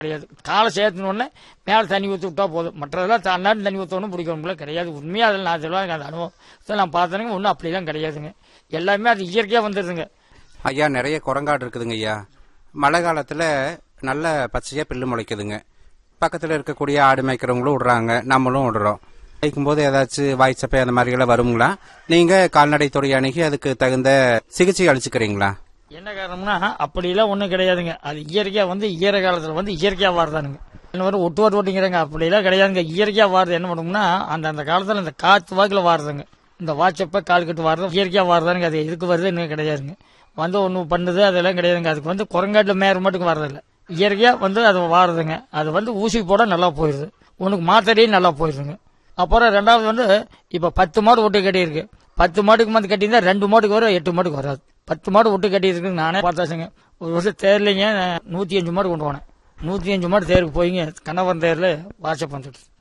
கிடையாது காலை சேர்த்துன உடனே மேலே தண்ணி ஊற்றி விட்டா போதும் மற்றதெல்லாம் தன்னாட்டு தண்ணி ஊற்றணும் பிடிக்கணும்ல கிடையாது உண்மையாக அதில் நான் சொல்லுவாங்க அந்த அனுபவத்தை நான் பார்த்தேனுங்க ஒன்றும் அப்படிலாம் கிடையாதுங்க எல்லாமே அது இயற்கையாக வந்துடுதுங்க ஐயா நிறைய குரங்காடு இருக்குதுங்க ஐயா மழை காலத்தில் நல்ல பச்சையாக பில்லு முளைக்குதுங்க பக்கத்தில் இருக்கக்கூடிய ஆடு மேய்க்கிறவங்களும் விடுறாங்க நம்மளும் விடுறோம் மேய்க்கும்போது ஏதாச்சும் வாய்ச்சப்பை அந்த மாதிரியெல்லாம் வருங்களா நீங்கள் கால்நடைத்துறை அணுகி அதுக்கு தகுந்த சிகிச்சை அளிச்சுக்கிறீங்களா என்ன காரணம்னா அப்படிலாம் ஒன்றும் கிடையாதுங்க அது இயற்கையாக வந்து ஈர காலத்தில் வந்து இயற்கையாக வாடுதானுங்க என்ன வரும் ஒட்டு வாட்டு ஓட்டிங்கிறாங்க அப்படிலாம் கிடையாதுங்க இயற்கையாக வாடுறது என்ன பண்ணும்னா அந்த அந்த காலத்தில் இந்த காற்று வாக்கில் வாடுதுங்க இந்த வாட்சப்பை கால் கட்டு வாடுறது இயற்கையாக வாடுதானுங்க அது எதுக்கு வருது இன்னும் கிடையாதுங்க வந்து ஒன்று பண்ணுது அதெல்லாம் கிடையாதுங்க அதுக்கு வந்து குரங்காட்டில் மேற மட்டும் வர்றதில்ல இயற்கையாக வந்து அது வாடுதுங்க அது வந்து ஊசி போட நல்லா போயிடுது உனக்கு மாத்திரையும் நல்லா போயிடுதுங்க அப்புறம் ரெண்டாவது வந்து இப்போ பத்து மாடு ஒட்டு கட்டியிருக்கு பத்து மாட்டுக்கு வந்து கட்டியிருந்தா ரெண்டு மாட்டுக்கு வரும் எட்டு மாட்டுக்கு வராது பத்து மாடு ஒட்டு கட்டியிருக்கு நானே பார்த்தாச்சுங்க ஒரு வருஷம் தேர்லிங்க நூற்றி அஞ்சு மாடு கொண்டு போனேன் நூற்றி அஞ்சு மாடு தேருக்கு போயிங்க கண்ணவரம் தேரில் வாட்ஸ்அப் வந்துட்டு